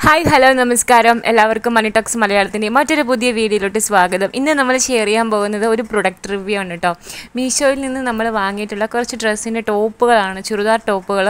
hi hello നമസ്കാരം എല്ലാവർക്കും മണി talks മലയാളത്തിൻ്റെ മറ്റൊരു പുതിയ വീഡിയോയിലോട്ട് സ്വാഗതം ഇന്ന് നമ്മൾ ഷെയർ ചെയ്യാൻ പോകുന്നത് ഒരു പ്രൊഡക്റ്റ് റിവ്യൂ ആണ് കേട്ടോ മീഷോയിൽ നിന്ന് നമ്മൾ വാങ്ങിയിട്ടുള്ള കുറച്ച് ഡ്രസ്സിൻ്റെ ടോപ്പുകളാണ് ചുരിദാർ ടോപ്പുകൾ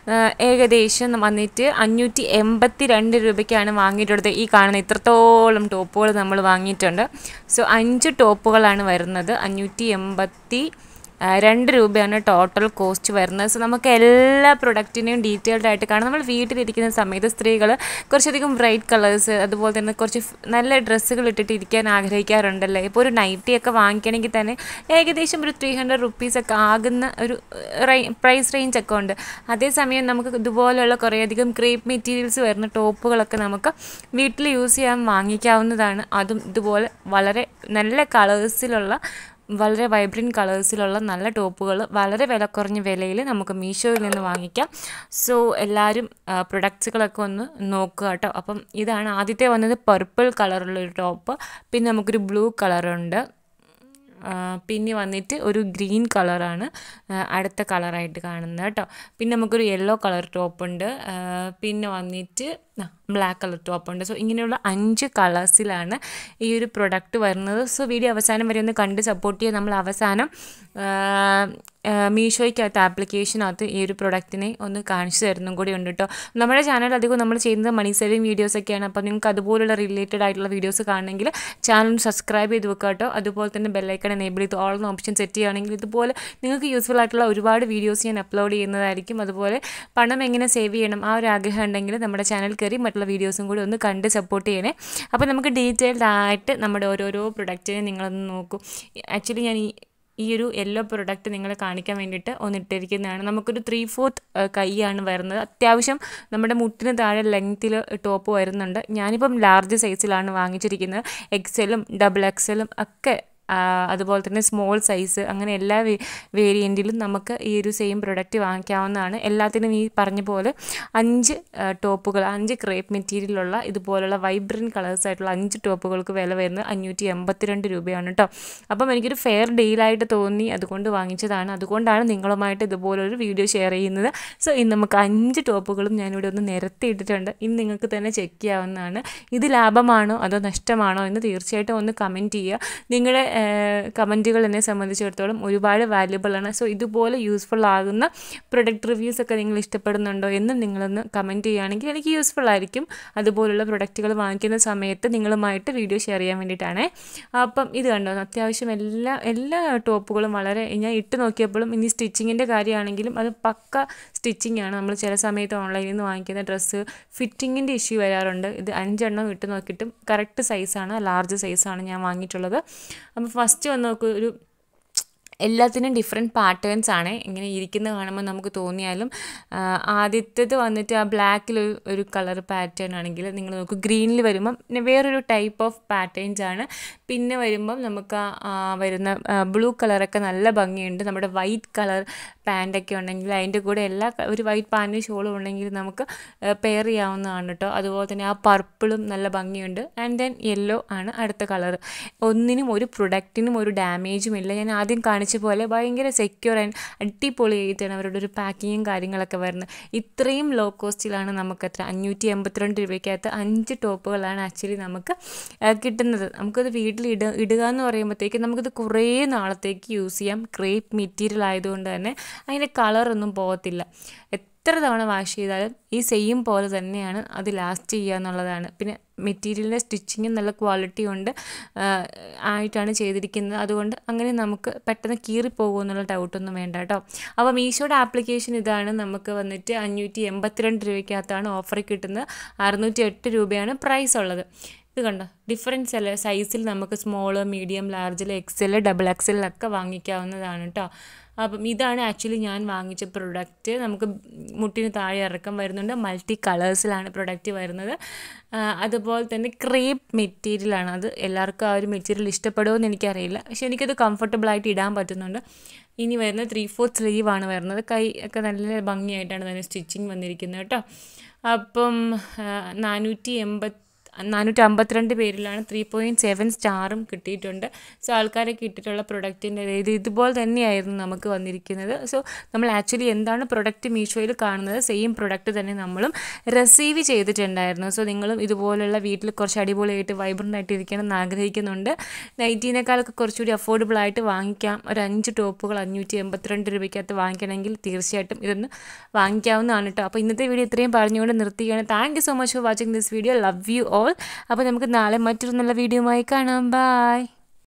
ഏകദേശം വന്നിട്ട് അഞ്ഞൂറ്റി എൺപത്തി രണ്ട് രൂപയ്ക്കാണ് വാങ്ങിയിട്ടുള്ളത് ഈ കാണുന്ന ഇത്രത്തോളം ടോപ്പുകൾ നമ്മൾ വാങ്ങിയിട്ടുണ്ട് സോ അഞ്ച് ടോപ്പുകളാണ് വരുന്നത് അഞ്ഞൂറ്റി എൺപത്തി ആ, രണ്ട് രൂപയാണ് ടോട്ടൽ കോസ്റ്റ് വരുന്നത് സോ നമുക്ക് എല്ലാ പ്രൊഡക്റ്റിനെയും ഡീറ്റെയിൽഡ് ആയിട്ട് കാണാം നമ്മൾ വീട്ടിലിരിക്കുന്ന സമയത്ത് സ്ത്രീകൾ കുറച്ചധികം ബ്രൈറ്റ് കളേഴ്സ് അതുപോലെ തന്നെ കുറച്ച് ഫ്- നല്ല ഡ്രസ്സുകൾ ഇട്ടിട്ട് ഇരിക്കാൻ ആഗ്രഹിക്കാറുണ്ടല്ലേ ഇപ്പോൾ ഒരു നൈറ്റിയൊക്കെ വാങ്ങിക്കണമെങ്കിൽ തന്നെ ഏകദേശം ഒരു ത്രീ ഹൺഡ്രഡ് റുപ്പീസൊക്കെ ആകുന്ന ഒരു പ്രൈസ് റേഞ്ച് ഒക്കെ ഉണ്ട് അതേസമയം നമുക്ക് ഇതുപോലെയുള്ള കുറേയധികം ക്രേപ്പ് മെറ്റീരിയൽസ് വരുന്ന ടോപ്പുകളൊക്കെ നമുക്ക് വീട്ടിൽ യൂസ് ചെയ്യാൻ വാങ്ങിക്കാവുന്നതാണ് അതും ഇതുപോലെ വളരെ നല്ല കളേഴ്സിലുള്ള വളരെ വൈബ്രൻറ്റ് കളേഴ്സിലുള്ള നല്ല ടോപ്പുകൾ വളരെ വില കുറഞ്ഞ വിലയിൽ നമുക്ക് മീഷോയിൽ നിന്ന് വാങ്ങിക്കാം സോ എല്ലാവരും പ്രൊഡക്ട്സുകളൊക്കെ ഒന്ന് നോക്കുക കേട്ടോ അപ്പം ഇതാണ് ആദ്യത്തെ വന്നത് പർപ്പിൾ കളറുള്ളൊരു ടോപ്പ് പിന്നെ നമുക്കൊരു ബ്ലൂ കളറുണ്ട് ആ, പിന്നെ വന്നിട്ട് ഒരു ഗ്രീൻ കളറാണ് ആ, അടുത്ത കളറായിട്ട് കാണുന്നത് കേട്ടോ പിന്നെ നമുക്കൊരു യെല്ലോ കളർ ടോപ്പുണ്ട് ആ, പിന്നെ വന്നിട്ട് ബ്ലാക്ക് കളർ ടോപ്പുണ്ട് സോ ഇങ്ങനെയുള്ള അഞ്ച് കളേഴ്സിലാണ് ഈ ഒരു പ്രൊഡക്റ്റ് വരുന്നത് സോ വീഡിയോ അവസാനം വരെ ഒന്ന് കണ്ട് സപ്പോർട്ട് ചെയ്യുക നമ്മൾ അവസാനം ആ, ആ, മീഷോയ്ക്കകത്ത് ആപ്ലിക്കേഷനകത്ത് ഈ ഒരു പ്രൊഡക്റ്റിനെ ഒന്ന് കാണിച്ചു തരുന്നും കൂടി ഉണ്ട് കേട്ടോ നമ്മുടെ ചാനൽ അധികം നമ്മൾ ചെയ്യുന്നത് മണി സേവിങ് വീഡിയോസൊക്കെയാണ് അപ്പോൾ നിങ്ങൾക്ക് അതുപോലുള്ള റിലേറ്റഡ് ആയിട്ടുള്ള വീഡിയോസ് കാണണമെങ്കിൽ ചാനൽ സബ്സ്ക്രൈബ് ചെയ്ത് വെക്കുക കേട്ടോ അതുപോലെ തന്നെ ബെല്ലൈക്കൺ എനേബിൾ ചെയ്ത് ഓൾ എന്ന ഓപ്ഷൻ സെറ്റ് ചെയ്യുകയാണെങ്കിൽ ഇതുപോലെ നിങ്ങൾക്ക് യൂസ്ഫുൾ ആയിട്ടുള്ള ഒരുപാട് വീഡിയോസ് ഞാൻ അപ്ലോഡ് ചെയ്യുന്നതായിരിക്കും അതുപോലെ പണം എങ്ങനെ സേവ് ചെയ്യണം ആ ഒരു ആഗ്രഹം ഉണ്ടെങ്കിൽ നമ്മുടെ ചാനൽ കയറി മറ്റുള്ള വീഡിയോസും കൂടി ഒന്ന് കണ്ട് സപ്പോർട്ട് ചെയ്യണേ അപ്പോൾ നമുക്ക് ഡീറ്റെയിൽഡ് ആയിട്ട് നമ്മുടെ ഓരോരോ പ്രൊഡക്റ്റിനെ നിങ്ങളൊന്ന് നോക്കൂ ആക്ച്വലി ഞാൻ ഈ ഈ ഒരു യെല്ലോ പ്രൊഡക്റ്റ് നിങ്ങളെ കാണിക്കാൻ വേണ്ടിയിട്ട് ഒന്ന് ഇട്ടിരിക്കുന്നതാണ് നമുക്കൊരു ത്രീ ഫോർത്ത് കൈയാണ് വരുന്നത് അത്യാവശ്യം നമ്മുടെ മുട്ടിന് താഴെ ലെങ്ത്തിൽ ടോപ്പ് വരുന്നുണ്ട് ഞാനിപ്പം ലാർജ് സൈസിലാണ് വാങ്ങിച്ചിരിക്കുന്നത് എക്സലും ഡബിൾ എക്സലും ഒക്കെ ആ, അതുപോലെ തന്നെ സ്മോൾ സൈസ് അങ്ങനെ എല്ലാ വേ വേരിയൻറ്റിലും നമുക്ക് ഈ ഒരു സെയിം പ്രൊഡക്റ്റ് വാങ്ങിക്കാവുന്നതാണ് എല്ലാത്തിനും ഈ പറഞ്ഞ പോലെ അഞ്ച് ആ, ടോപ്പുകൾ അഞ്ച് ക്രേപ്പ് മെറ്റീരിയലുള്ള ഇതുപോലുള്ള വൈബ്രൻറ്റ് കളേഴ്സ് ആയിട്ടുള്ള അഞ്ച് ടോപ്പുകൾക്ക് വില വരുന്നത് അഞ്ഞൂറ്റി എൺപത്തിരണ്ട് രൂപയാണ് കേട്ടോ അപ്പം എനിക്കൊരു ഫെയർ ഡീലായിട്ട് തോന്നി അതുകൊണ്ട് വാങ്ങിച്ചതാണ് അതുകൊണ്ടാണ് നിങ്ങളുമായിട്ട് ഇതുപോലൊരു വീഡിയോ ഷെയർ ചെയ്യുന്നത് സോ ഇന്ന് നമുക്ക് അഞ്ച് ടോപ്പുകളും ഞാനിവിടെ ഒന്ന് നിരത്തിയിട്ടിട്ടുണ്ട് ഇനി നിങ്ങൾക്ക് തന്നെ ചെക്ക് ചെയ്യാവുന്നതാണ് ഇത് ലാഭമാണോ അതോ നഷ്ടമാണോ എന്ന് തീർച്ചയായിട്ടും ഒന്ന് കമൻറ്റ് ചെയ്യുക നിങ്ങളുടെ കമൻറ്റുകൾ എന്നെ സംബന്ധിച്ചിടത്തോളം ഒരുപാട് വാല്യുബിൾ ആണ് സോ ഇതുപോലെ യൂസ്ഫുൾ ആകുന്ന പ്രൊഡക്റ്റ് റിവ്യൂസ് ഒക്കെ നിങ്ങൾ ഇഷ്ടപ്പെടുന്നുണ്ടോ എന്നും നിങ്ങളൊന്ന് കമൻറ്റ് ചെയ്യുകയാണെങ്കിൽ എനിക്ക് യൂസ്ഫുൾ ആയിരിക്കും അതുപോലുള്ള പ്രൊഡക്റ്റുകൾ വാങ്ങിക്കുന്ന സമയത്ത് നിങ്ങളുമായിട്ട് വീഡിയോ ഷെയർ ചെയ്യാൻ വേണ്ടിയിട്ടാണ് അപ്പം ഇത് കണ്ടോ അത്യാവശ്യം എല്ലാ എല്ലാ ടോപ്പുകളും വളരെ ഞാൻ ഇട്ട് നോക്കിയപ്പോഴും ഇനി സ്റ്റിച്ചിങ്ങിൻ്റെ കാര്യമാണെങ്കിലും അത് പക്ക സ്റ്റിച്ചിങ് ആണ് നമ്മൾ ചില സമയത്ത് ഓൺലൈനിൽ നിന്ന് വാങ്ങിക്കുന്ന ഡ്രസ്സ് ഫിറ്റിങ്ങിൻ്റെ ഇഷ്യൂ വരാറുണ്ട് ഇത് അഞ്ചെണ്ണം ഇട്ട് നോക്കിയിട്ടും കറക്റ്റ് സൈസാണ് ലാർജ് സൈസാണ് ഞാൻ വാങ്ങിയിട്ടുള്ളത് അപ്പോൾ ഫസ്റ്റ് വന്ന് നോക്കൂ ഒരു എല്ലാത്തിനും ഡിഫറെൻറ്റ് പാറ്റേൺസ് ആണ് ഇങ്ങനെ ഇരിക്കുന്നത് കാണുമ്പോൾ നമുക്ക് തോന്നിയാലും ആ, ആദ്യത്തേത് വന്നിട്ട് ആ ബ്ലാക്കിൽ ഒരു ഒരു കളർ പാറ്റേൺ ആണെങ്കിൽ നിങ്ങൾ നോക്കൂ ഗ്രീനിൽ വരുമ്പം പിന്നെ വേറൊരു ടൈപ്പ് ഓഫ് പാറ്റേൺസ് ആണ് പിന്നെ വരുമ്പം നമുക്ക് ആ, ആ വരുന്ന ബ്ലൂ കളറൊക്കെ നല്ല ഭംഗിയുണ്ട് നമ്മുടെ വൈറ്റ് കളർ പാൻറ്റൊക്കെ ഉണ്ടെങ്കിൽ അതിൻ്റെ കൂടെ എല്ലാ ക- ഒരു വൈറ്റ് പാൻറ്റും ഷോളും ഉണ്ടെങ്കിൽ നമുക്ക് പെയർ ചെയ്യാവുന്നതാണ് കേട്ടോ അതുപോലെ തന്നെ ആ പർപ്പിളും നല്ല ഭംഗിയുണ്ട് ആൻഡ് ദെൻ യെല്ലോ ആണ് അടുത്ത കളർ ഒന്നിനും ഒരു പ്രൊഡക്റ്റിനും ഒരു ഡാമേജും ഇല്ല ഞാൻ ആദ്യം കാണിച്ച പോലെ ഭയങ്കര സെക്യൂർ ആൻഡ് അടിപൊളിയായിട്ടാണ് അവരുടെ ഒരു പാക്കിങ്ങും കാര്യങ്ങളൊക്കെ വരുന്നത് ഇത്രയും ലോ കോസ്റ്റിലാണ് നമുക്ക് എത്ര അഞ്ഞൂറ്റി എൺപത്തിരണ്ട് രൂപയ്ക്കകത്ത് അഞ്ച് ടോപ്പുകളാണ് ആക്ച്വലി നമുക്ക് ആ, കിട്ടുന്നത് നമുക്കത് വീട്ടിൽ ഇട ഇടുക എന്ന് പറയുമ്പോഴത്തേക്ക് നമുക്കിത് കുറേ നാളത്തേക്ക് യൂസ് ചെയ്യാം ക്രേപ്പ് മെറ്റീരിയൽ ആയതുകൊണ്ട് തന്നെ അതിൻ്റെ കളറൊന്നും പോകത്തില്ല എത്ര തവണ വാഷ് ചെയ്താലും ഈ സെയിം പോലെ തന്നെയാണ് അത് ലാസ്റ്റ് ചെയ്യുക എന്നുള്ളതാണ് പിന്നെ മെറ്റീരിയലിൻ്റെ സ്റ്റിച്ചിങ് നല്ല ക്വാളിറ്റി ഉണ്ട് ആ, ആയിട്ടാണ് ചെയ്തിരിക്കുന്നത് അതുകൊണ്ട് അങ്ങനെ നമുക്ക് പെട്ടെന്ന് കീറിപ്പോകും എന്നുള്ള ഡൗട്ടൊന്നും വേണ്ട കേട്ടോ അപ്പോൾ മീഷോയുടെ ആപ്ലിക്കേഷൻ ഇതാണ് നമുക്ക് വന്നിട്ട് അഞ്ഞൂറ്റി എൺപത്തിരണ്ട് രൂപയ്ക്കകത്താണ് ഓഫർ കിട്ടുന്നത് അറുന്നൂറ്റി എട്ട് രൂപയാണ് പ്രൈസ് ഉള്ളത് ഇത് കണ്ടോ ഡിഫറൻസ് അല്ല സൈസിൽ നമുക്ക് സ്മോള് മീഡിയം ലാർജിൽ എക്സൽ ഡബിൾ എക്സലിലൊക്കെ വാങ്ങിക്കാവുന്നതാണ് കേട്ടോ അപ്പം ഇതാണ് ആക്ച്വലി ഞാൻ വാങ്ങിച്ച പ്രൊഡക്റ്റ് നമുക്ക് മുട്ടിന് താഴെ ഇറക്കം വരുന്നുണ്ട് മൾട്ടി കളേഴ്സിലാണ് പ്രൊഡക്റ്റ് വരുന്നത് ആ, അതുപോലെ തന്നെ ക്രേപ്പ് മെറ്റീരിയലാണ് അത് എല്ലാവർക്കും ആ ഒരു മെറ്റീരിയൽ ഇഷ്ടപ്പെടുമോ എന്ന് എനിക്കറിയില്ല പക്ഷെ എനിക്കത് കംഫർട്ടബിളായിട്ട് ഇടാൻ പറ്റുന്നുണ്ട് ഇനി വരുന്നത് ത്രീ ഫോർത്ത് സ്ലീവാണ് വരുന്നത് കൈ ഒക്കെ നല്ല ഭംഗിയായിട്ടാണ് തന്നെ സ്റ്റിച്ചിങ് വന്നിരിക്കുന്നത് കേട്ടോ അപ്പം നാനൂറ്റി എൺപത്തി നാനൂറ്റി അമ്പത്തിരണ്ട് പേരിലാണ് ത്രീ പോയിൻറ്റ് സെവൻ സ്റ്റാറും കിട്ടിയിട്ടുണ്ട് സോ ആൾക്കാരൊക്കെ ഇട്ടിട്ടുള്ള പ്രൊഡക്റ്റിൻ്റെ ഇത് ഇതുപോലെ തന്നെയായിരുന്നു നമുക്ക് വന്നിരിക്കുന്നത് സോ നമ്മൾ ആക്ച്വലി എന്താണ് പ്രൊഡക്റ്റ് മീഷോയിൽ കാണുന്നത് സെയിം പ്രൊഡക്റ്റ് തന്നെ നമ്മളും റിസീവ് ചെയ്തിട്ടുണ്ടായിരുന്നു സോ നിങ്ങളും ഇതുപോലുള്ള വീട്ടിൽ കുറച്ച് അടിപൊളിയായിട്ട് വൈബ്രൻ്റ് ആയിട്ട് ഇരിക്കണം എന്ന് ആഗ്രഹിക്കുന്നുണ്ട് നൈറ്റീനേക്കാളൊക്കെ കുറച്ചുകൂടി അഫോർഡബിൾ ആയിട്ട് വാങ്ങിക്കാം ഒരു അഞ്ച് ടോപ്പുകൾ അഞ്ഞൂറ്റി എൺപത്തിരണ്ട് രൂപയ്ക്കകത്ത് വാങ്ങിക്കണമെങ്കിൽ തീർച്ചയായിട്ടും ഇതൊന്ന് വാങ്ങിക്കാവുന്നതാണ് കേട്ടോ അപ്പോൾ ഇന്നത്തെ വീഡിയോ ഇത്രയും പറഞ്ഞുകൊണ്ട് നിർത്തുകയാണ് thank you so much for watching this video love you all അപ്പോൾ നമുക്ക് നാളെ മറ്റൊരു നല്ല വീഡിയോയുമായി കാണാം ബൈ